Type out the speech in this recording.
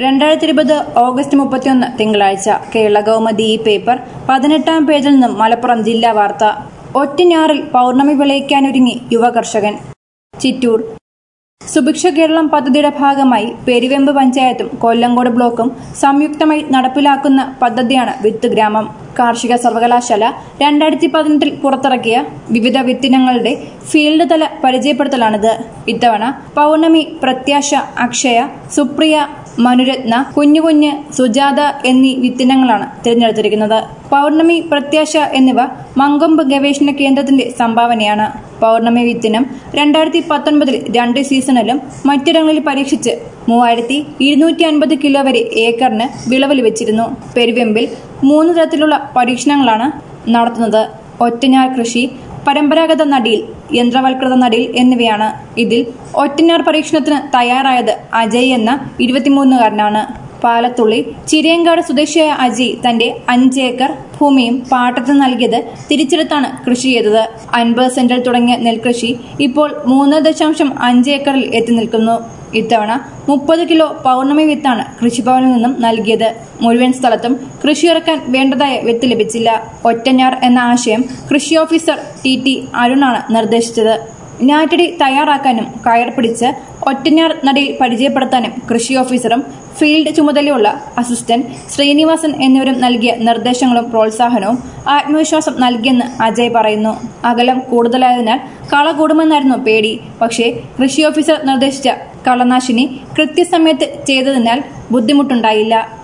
രണ്ടായിരത്തി ഇരുപത് ഓഗസ്റ്റ് മുപ്പത്തിയൊന്ന് തിങ്കളാഴ്ച കേരള കൗമുദി ഈ പേപ്പർ പതിനെട്ടാം പേജിൽ നിന്നും മലപ്പുറം ജില്ലാ വാർത്ത ഒറ്റഞ്ഞാറിൽ പൗർണമി വിളയിക്കാനൊരുങ്ങി യുവ കർഷകൻ ചിറ്റൂർ സുഭിക്ഷ കേരളം പദ്ധതിയുടെ ഭാഗമായി പെരുവെമ്പ് പഞ്ചായത്തും കൊല്ലങ്കോട് ബ്ലോക്കും സംയുക്തമായി നടപ്പിലാക്കുന്ന പദ്ധതിയാണ് വിത്ത് ഗ്രാമം കാർഷിക സർവകലാശാല രണ്ടായിരത്തി പതിനെട്ടിൽ പുറത്തിറക്കിയ വിവിധ വിത്തിനങ്ങളുടെ ഫീൽഡ് തല പരിചയപ്പെടുത്തലാണിത് ഇത്തവണ പൗർണമി പ്രത്യാശ അക്ഷയ സുപ്രിയ മനുരത്ന കുഞ്ഞു കുഞ്ഞ് സുജാത എന്നീ വിത്തിനങ്ങളാണ് തിരഞ്ഞെടുത്തിരിക്കുന്നത് പൗർണമി പ്രത്യാശ എന്നിവ മങ്കൊമ്പ് ഗവേഷണ കേന്ദ്രത്തിന്റെ സംഭാവനയാണ് പൗർണമി വിത്തിനം രണ്ടായിരത്തി പത്തൊൻപതിൽ രണ്ട് സീസണിലും മറ്റിടങ്ങളിൽ പരീക്ഷിച്ച് മൂവായിരത്തി ഇരുന്നൂറ്റി അൻപത് കിലോ വരെ ഏക്കറിന് വിളവ് ലഭിച്ചിരുന്നു പെരുവെമ്പിൽ മൂന്ന് തരത്തിലുള്ള പരീക്ഷണങ്ങളാണ് നടത്തുന്നത് ഒറ്റഞ്ഞാർ കൃഷി പരമ്പരാഗത നടിയിൽ യന്ത്രവൽകൃത നടിയിൽ എന്നിവയാണ് ഇതിൽ ഒറ്റഞ്ഞാർ പരീക്ഷണത്തിന് തയ്യാറായത് അജയ് എന്ന ഇരുപത്തിമൂന്നുകാരനാണ് പാലത്തുള്ളി ചിരിയങ്കാട് സ്വദേശിയായ അജയ് തന്റെ അഞ്ച് ഏക്കർ ഭൂമിയും പാട്ടത്തിന് നൽകിയത് തിരിച്ചെടുത്താണ് കൃഷി ചെയ്തത് അൻപത് സെന്റിൽ തുടങ്ങിയ നെൽകൃഷി ഇപ്പോൾ മൂന്ന് ദശാംശം അഞ്ച് ഏക്കറിൽ എത്തി നിൽക്കുന്നു ഇത്തവണ മുപ്പത് കിലോ പൗർണമി വിത്താണ് കൃഷിഭവനിൽ നിന്നും നൽകിയത് മുഴുവൻ സ്ഥലത്തും കൃഷി ഇറക്കാൻ വേണ്ടതായ വിത്ത് ലഭിച്ചില്ല ഒറ്റഞ്ഞാർ എന്ന ആശയം കൃഷി ഓഫീസർ ടി ടി അരുണാണ് നിർദ്ദേശിച്ചത് ഞാറ്റടി തയ്യാറാക്കാനും കയർ പിടിച്ച് ഒറ്റഞ്ഞാർ നടയിൽ പരിചയപ്പെടുത്താനും കൃഷി ഓഫീസറും ഫീൽഡ് ചുമതലയുള്ള അസിസ്റ്റന്റ് ശ്രീനിവാസൻ എന്നിവരും നൽകിയ നിർദ്ദേശങ്ങളും പ്രോത്സാഹനവും ആത്മവിശ്വാസം നൽകിയെന്ന് അജയ് പറയുന്നു അകലം കൂടുതലായതിനാൽ കള കൂടുമെന്നായിരുന്നു പേടി പക്ഷേ കൃഷി ഓഫീസർ നിർദ്ദേശിച്ച കളനാശിനി കൃത്യസമയത്ത് ചെയ്തതിനാൽ ബുദ്ധിമുട്ടുണ്ടായില്ല